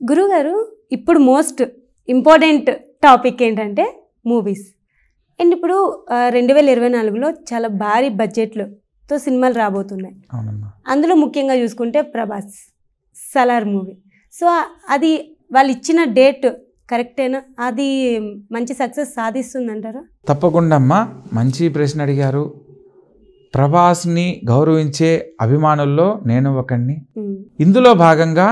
గురుగారు ఇప్పుడు most important topic ఏంటంటే మూవీస్ అండ్ ఇప్పుడు రెండు వేల ఇరవై నాలుగులో చాలా భారీ బడ్జెట్లతో సినిమాలు రాబోతున్నాయి అవునమ్మా అందులో ముఖ్యంగా చూసుకుంటే ప్రభాస్ సలార్ మూవీ సో అది వాళ్ళు ఇచ్చిన డేట్ కరెక్టేనా అది మంచి సక్సెస్ సాధిస్తుందంటారా తప్పకుండా అమ్మా మంచి ప్రశ్న అడిగారు ప్రభాస్ని గౌరవించే అభిమానుల్లో నేను ఒకడిని ఉమ్, ఇందులో భాగంగా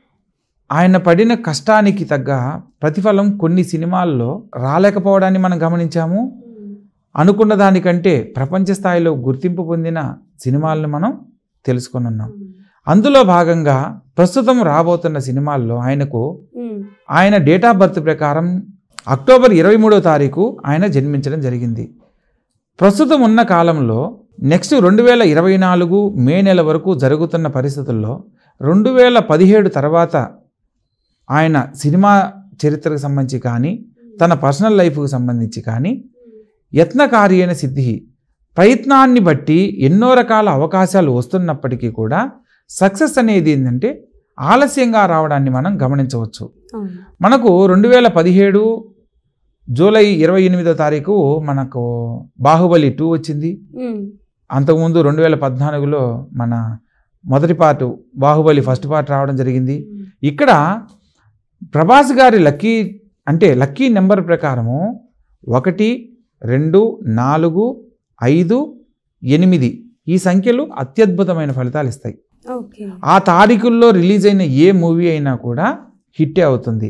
ఆయన పడిన కష్టానికి తగ్గ ప్రతిఫలం కొన్ని సినిమాల్లో రాలేకపోవడాన్ని మనం గమనించాము అనుకున్న దానికంటే ప్రపంచ స్థాయిలో గుర్తింపు పొందిన సినిమాలను మనం తెలుసుకొని ఉన్నాం అందులో భాగంగా ప్రస్తుతం రాబోతున్న సినిమాల్లో ఆయనకు ఉమ్, ఆయన డేట్ ఆఫ్ బర్త్ ప్రకారం అక్టోబర్ ఇరవై మూడో తారీఖు ఆయన జన్మించడం జరిగింది ప్రస్తుతం ఉన్న కాలంలో నెక్స్ట్ రెండు వేల ఇరవై నాలుగు మే నెల వరకు జరుగుతున్న పరిస్థితుల్లో రెండు వేల పదిహేడు తర్వాత ఆయన సినిమా చరిత్రకు సంబంధించి కానీ తన పర్సనల్ లైఫ్కి సంబంధించి కానీ యత్నకార్యైన సిద్ధి ప్రయత్నాన్ని బట్టి ఎన్నో రకాల అవకాశాలు వస్తున్నప్పటికీ కూడా సక్సెస్ అనేది ఏంటంటే ఆలస్యంగా రావడాన్ని మనం గమనించవచ్చు అవును మనకు రెండు వేల పదిహేడు జూలై ఇరవై ఎనిమిదో తారీఖు మనకు బాహుబలి టూ వచ్చింది ఉమ్, అంతకుముందు రెండు వేల పద్నాలుగులో మన మొదటి పార్ట్ బాహుబలి ఫస్ట్ పార్ట్ రావడం జరిగింది ఇక్కడ ప్రభాస్ గారి లక్కీ అంటే లక్కీ నెంబర్ ప్రకారము ఒకటి రెండు నాలుగు ఐదు ఎనిమిది ఈ సంఖ్యలు అత్యద్భుతమైన ఫలితాలు ఇస్తాయి ఓకే ఆ తారీఖుల్లో రిలీజ్ అయిన ఏ మూవీ అయినా కూడా హిట్టే అవుతుంది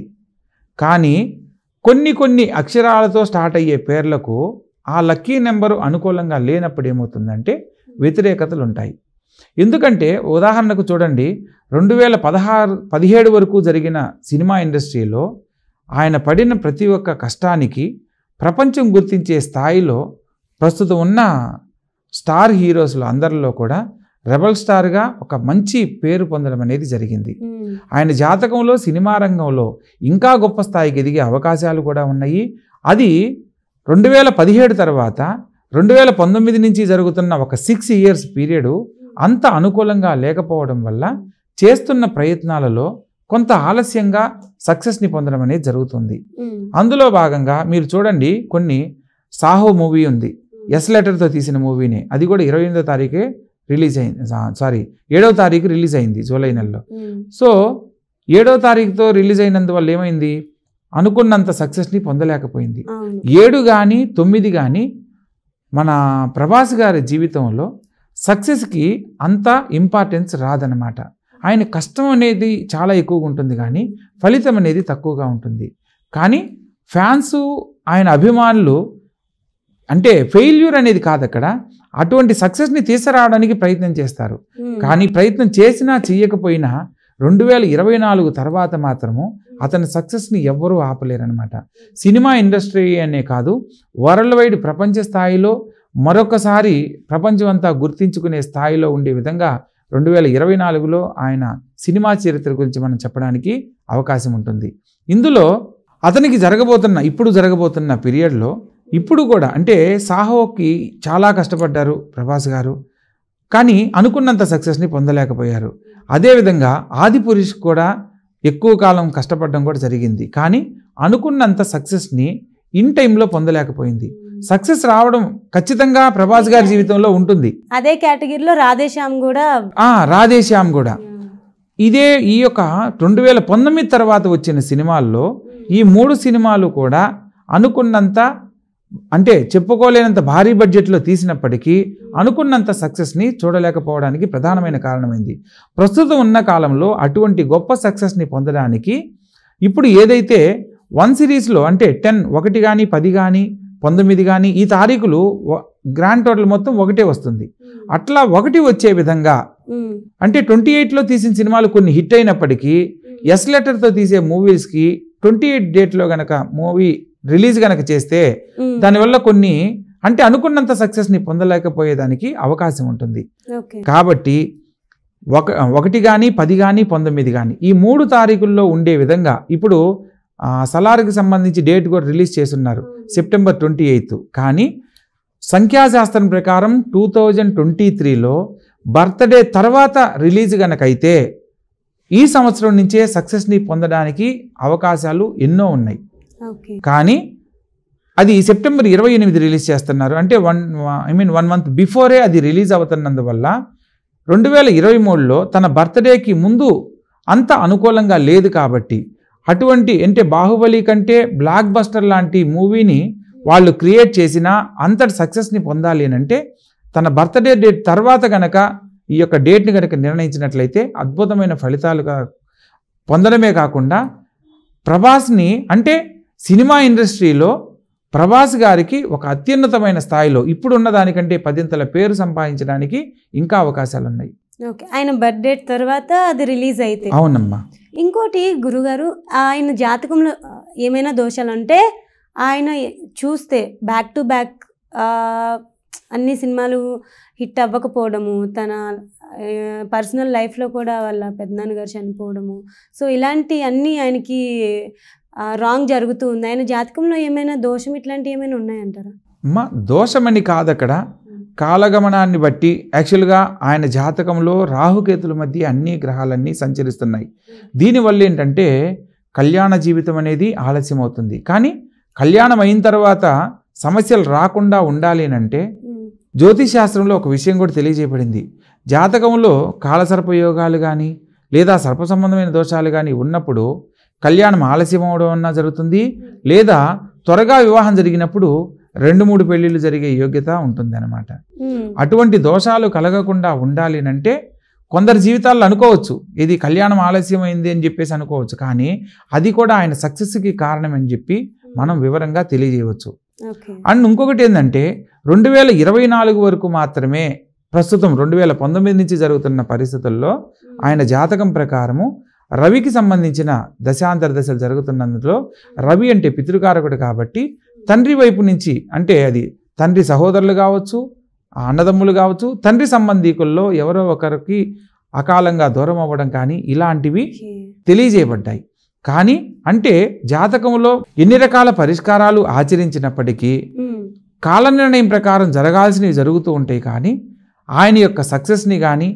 కానీ కొన్ని కొన్ని అక్షరాలతో స్టార్ట్ అయ్యే పేర్లకు ఆ లక్కీ నెంబరు అనుకూలంగా లేనప్పుడు ఏమవుతుందంటే వ్యతిరేకతలు ఉంటాయి ఎందుకంటే ఉదాహరణకు చూడండి రెండు వేల పదహారు పదిహేడు వరకు జరిగిన సినిమా ఇండస్ట్రీలో ఆయన పడిన ప్రతి ఒక్క కష్టానికి ప్రపంచం గుర్తించే స్థాయిలో ప్రస్తుతం ఉన్న స్టార్ హీరోస్లో అందరిలో కూడా రెబల్ స్టార్గా ఒక మంచి పేరు పొందడం అనేది జరిగింది ఉమ్, ఆయన జాతకంలో సినిమా రంగంలో ఇంకా గొప్ప స్థాయికి ఎదిగే అవకాశాలు కూడా ఉన్నాయి అది రెండు వేల పదిహేడు తర్వాత రెండు వేల పంతొమ్మిది నుంచి జరుగుతున్న ఒక సిక్స్ ఇయర్స్ పీరియడ్ అంత అనుకూలంగా లేకపోవడం వల్ల చేస్తున్న ప్రయత్నాలలో కొంత ఆలస్యంగా సక్సెస్ని పొందడం అనేది జరుగుతుంది ఉమ్, అందులో భాగంగా మీరు చూడండి కొన్ని సాహో మూవీ ఉంది ఎస్ లెటర్తో తీసిన మూవీని అది కూడా ఇరవై ఎనిమిదో తారీఖే రిలీజ్ అయింది సారీ ఏడవ తారీఖు రిలీజ్ అయింది జూలై నెలలో ఉమ్, సో ఏడో తారీఖుతో రిలీజ్ అయినందువల్ల ఏమైంది అనుకున్నంత సక్సెస్ని పొందలేకపోయింది అవును ఏడు కానీ తొమ్మిది కానీ మన ప్రభాస్ గారి జీవితంలో సక్సెస్కి అంత ఇంపార్టెన్స్ రాదనమాట ఆయన కష్టం అనేది చాలా ఎక్కువగా ఉంటుంది కానీ ఫలితం అనేది తక్కువగా ఉంటుంది కానీ ఫ్యాన్స్ ఆయన అభిమానులు అంటే ఫెయిల్యూర్ అనేది కాదు అక్కడ అటువంటి సక్సెస్ని తీసుకురావడానికి ప్రయత్నం చేస్తారు ఉమ్, కానీ ప్రయత్నం చేసినా చేయకపోయినా రెండు వేల ఇరవై నాలుగు తర్వాత మాత్రము అతని సక్సెస్ని ఎవ్వరూ ఆపలేరనమాట సినిమా ఇండస్ట్రీ అనే కాదు వరల్డ్ వైడ్ ప్రపంచ స్థాయిలో మరొకసారి ప్రపంచం అంతా గుర్తించుకునే స్థాయిలో ఉండే విధంగా రెండు వేల ఇరవై నాలుగులో ఆయన సినిమా చరిత్ర గురించి మనం చెప్పడానికి అవకాశం ఉంటుంది ఇందులో అతనికి జరగబోతున్న ఇప్పుడు జరగబోతున్న పీరియడ్లో ఇప్పుడు కూడా అంటే సాహోకి చాలా కష్టపడ్డారు ప్రభాస్ గారు కానీ అనుకున్నంత సక్సెస్ని పొందలేకపోయారు అదేవిధంగా ఆదిపురుష్ కూడా ఎక్కువ కాలం కష్టపడడం కూడా జరిగింది కానీ అనుకున్నంత సక్సెస్ని ఇన్ టైంలో పొందలేకపోయింది సక్సెస్ రావడం ఖచ్చితంగా ప్రభాస్ గారి జీవితంలో ఉంటుంది అదే కేటగిరీలో రాధేశ్యామ్ కూడా ఆ రాధేశ్యామ్ కూడా ఇదే ఈ యొక్క రెండు వేల పంతొమ్మిది తర్వాత వచ్చిన సినిమాల్లో ఈ మూడు సినిమాలు కూడా అనుకున్నంత అంటే చెప్పుకోలేనంత భారీ బడ్జెట్లో తీసినప్పటికీ అనుకున్నంత సక్సెస్ని చూడలేకపోవడానికి ప్రధానమైన కారణమైంది ప్రస్తుతం ఉన్న కాలంలో అటువంటి గొప్ప సక్సెస్ని పొందడానికి ఇప్పుడు ఏదైతే వన్ సిరీస్లో అంటే టెన్ ఒకటి కానీ పది కానీ పంతొమ్మిది కానీ ఈ తారీఖులు వ- గ్రాండ్ టోటల్ మొత్తం ఒకటే వస్తుంది అట్లా ఒకటి వచ్చే విధంగా ఉమ్, అంటే ట్వంటీ ఎయిట్లో తీసిన సినిమాలు కొన్ని హిట్ అయినప్పటికీ ఎస్ లెటర్తో తీసే మూవీస్కి ట్వంటీ ఎయిట్ డేట్లో గనక మూవీ రిలీజ్ గనక చేస్తే ఉమ్, దానివల్ల కొన్ని అంటే అనుకున్నంత సక్సెస్ని పొందలేకపోయేదానికి అవకాశం ఉంటుంది ఓకే కాబట్టి ఒక ఒకటి కానీ పది కానీ పంతొమ్మిది కానీ ఈ మూడు తారీఖుల్లో ఉండే విధంగా ఇప్పుడు ఆ, సలార్కి సంబంధించి డేట్ కూడా రిలీజ్ చేస్తున్నారు సెప్టెంబర్ ట్వంటీ ఎయిత్ కానీ సంఖ్యాశాస్త్రం ప్రకారం టూ థౌజండ్ ట్వంటీ త్రీలో బర్త్డే తర్వాత రిలీజ్ గనకైతే ఈ సంవత్సరం నుంచే సక్సెస్ని పొందడానికి అవకాశాలు ఎన్నో ఉన్నాయి ఓకే కానీ అది సెప్టెంబర్ ఇరవై ఎనిమిది రిలీజ్ చేస్తున్నారు అంటే one I mean one month బిఫోరే అది రిలీజ్ అవుతున్నందువల్ల రెండు వేల ఇరవై మూడులో తన బర్త్డేకి ముందు అంత అనుకూలంగా లేదు కాబట్టి అటువంటి అంటే బాహుబలి కంటే బ్లాక్ బస్టర్ లాంటి మూవీని వాళ్ళు క్రియేట్ చేసిన అంతటి సక్సెస్ని పొందాలి అని అంటే తన బర్త్డే డేట్ తర్వాత గనక ఈ యొక్క డేట్ని కనుక నిర్ణయించినట్లయితే అద్భుతమైన ఫలితాలుగా పొందడమే కాకుండా ప్రభాస్ని అంటే సినిమా ఇండస్ట్రీలో ప్రభాస్ గారికి ఒక అత్యున్నతమైన స్థాయిలో ఇప్పుడున్న దానికంటే పదింతల పేరు సంపాదించడానికి ఇంకా అవకాశాలు ఉన్నాయి ఓకే ఆయన బర్త్డే తర్వాత అది రిలీజ్ అయితే అవునమ్మా ఇంకోటి గురుగారు ఆయన జాతకంలో ఆ, ఏమైనా దోషాలు అంటే ఆయన చూస్తే బ్యాక్ టు బ్యాక్ అన్ని సినిమాలు హిట్ అవ్వకపోవడము తన పర్సనల్ లైఫ్లో కూడా వాళ్ళ పెద్దనాన్న గారు చనిపోవడము సో ఇలాంటి అన్నీ ఆయనకి రాంగ్ జరుగుతూ ఉంది ఆయన జాతకంలో ఏమైనా దోషం ఇట్లాంటివి ఏమైనా ఉన్నాయంటారా అమ్మ దోషమని కాదు అక్కడ కాలగమనాన్ని బట్టి యాక్చువల్గా ఆయన జాతకంలో రాహుకేతుల మధ్య అన్ని గ్రహాలన్నీ సంచరిస్తున్నాయి దీనివల్ల ఏంటంటే కళ్యాణ జీవితం అనేది ఆలస్యం అవుతుంది కానీ కళ్యాణం అయిన తర్వాత సమస్యలు రాకుండా ఉండాలి అని అంటే ఉమ్, జ్యోతిష్ శాస్త్రంలో ఒక విషయం కూడా తెలియజేయబడింది జాతకంలో కాలసర్ప యోగాలు కానీ లేదా సర్ప సంబంధమైన దోషాలు కానీ ఉన్నప్పుడు కళ్యాణం ఆలస్యం అవడం అన్నా జరుగుతుంది లేదా త్వరగా వివాహం జరిగినప్పుడు రెండు మూడు పెళ్ళిళ్ళు జరిగే యోగ్యత ఉంటుంది అనమాట ఉమ్, అటువంటి దోషాలు కలగకుండా ఉండాలి అంటే కొందరి జీవితాల్లో అనుకోవచ్చు ఇది కళ్యాణం ఆలస్యమైంది అని చెప్పేసి అనుకోవచ్చు కానీ అది కూడా ఆయన సక్సెస్కి కారణం అని చెప్పి మనం వివరంగా తెలియజేయవచ్చు ఓకే అండ్ ఇంకొకటి ఏంటంటే రెండు వేల ఇరవై నాలుగు వరకు మాత్రమే ప్రస్తుతం రెండు వేల పంతొమ్మిది నుంచి జరుగుతున్న పరిస్థితుల్లో ఆయన జాతకం ప్రకారము రవికి సంబంధించిన దశాంతర దశలు జరుగుతున్నందులో రవి అంటే పితృకారకుడు కాబట్టి తండ్రి వైపు నుంచి అంటే అది తండ్రి సహోదరులు కావచ్చు ఆ అన్నదమ్ములు కావచ్చు తండ్రి సంబంధీకుల్లో ఎవరో ఒకరికి అకాలంగా దూరం అవ్వడం కానీ ఇలాంటివి ఓకే. తెలియజేయబడ్డాయి కానీ అంటే జాతకంలో ఎన్ని రకాల పరిష్కారాలు ఆచరించినప్పటికీ ఉమ్, కాల నిర్ణయం ప్రకారం జరగాల్సినవి జరుగుతూ ఉంటాయి కానీ ఆయన యొక్క సక్సెస్ని కానీ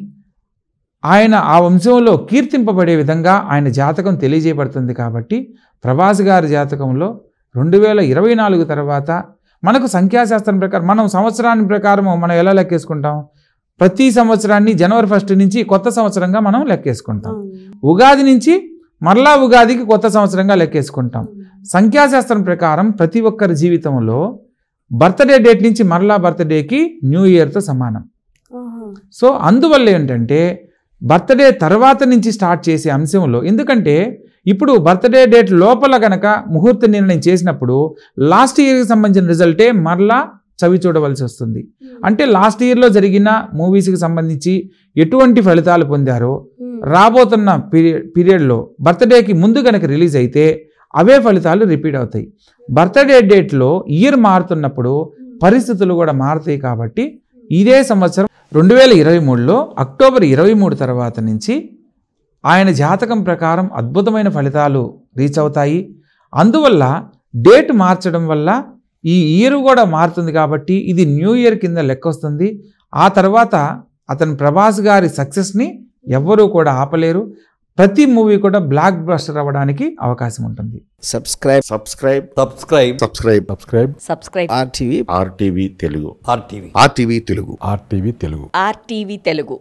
ఆయన ఆ వంశంలో కీర్తింపబడే విధంగా ఆయన జాతకం తెలియజేయబడుతుంది కాబట్టి ప్రభాస్ గారి జాతకంలో రెండు వేల ఇరవై నాలుగు తర్వాత మనకు సంఖ్యాశాస్త్రం ప్రకారం మనం సంవత్సరాన్ని ప్రకారం మనం ఎలా లెక్కేసుకుంటాం ప్రతి సంవత్సరాన్ని జనవరి ఫస్ట్ నుంచి కొత్త సంవత్సరంగా మనం లెక్కేసుకుంటాం అవును. ఉగాది నుంచి మరలా ఉగాదికి కొత్త సంవత్సరంగా లెక్కేసుకుంటాం సంఖ్యాశాస్త్రం ప్రకారం ప్రతి ఒక్కరి జీవితంలో బర్త్డే డేట్ నుంచి మరలా బర్త్డేకి న్యూ ఇయర్తో సమానం ఓహో. సో అందువల్ల ఏంటంటే బర్త్డే తర్వాత నుంచి స్టార్ట్ చేసే అంశంలో ఎందుకంటే ఇప్పుడు బర్త్డే డేట్ లోపల గనక ముహూర్త నిర్ణయం చేసినప్పుడు లాస్ట్ ఇయర్కి సంబంధించిన రిజల్టే మరలా చవి చూడవలసి వస్తుంది అంటే లాస్ట్ ఇయర్లో జరిగిన మూవీస్కి సంబంధించి ఎటువంటి ఫలితాలు పొందారో ఉమ్, రాబోతున్న పీరియడ్ పీరియడ్లో బర్త్డేకి ముందు కనుక రిలీజ్ అయితే అవే ఫలితాలు రిపీట్ అవుతాయి బర్త్డే డేట్లో ఇయర్ మారుతున్నప్పుడు పరిస్థితులు కూడా మారుతాయి కాబట్టి ఇదే సంవత్సరం రెండు వేల ఇరవై మూడులో అక్టోబర్ ఇరవై మూడు తర్వాత నుంచి ఆయన జాతకం ప్రకారం అద్భుతమైన ఫలితాలు రీచ్ అవుతాయి అందువల్ల డేట్ మార్చడం వల్ల ఈ ఇయర్ కూడా మారుతుంది కాబట్టి ఇది న్యూ ఇయర్ కింద లెక్క వస్తుంది ఆ తర్వాత అతని ప్రభాస్ గారి సక్సెస్ని ఎవ్వరూ కూడా ఆపలేరు ప్రతి మూవీ కూడా బ్లాక్ బస్టర్ అవ్వడానికి అవకాశం ఉంటుంది subscribe subscribe subscribe subscribe subscribe subscribe RTV RTV Telugu RTV RTV Telugu RTV Telugu RTV Telugu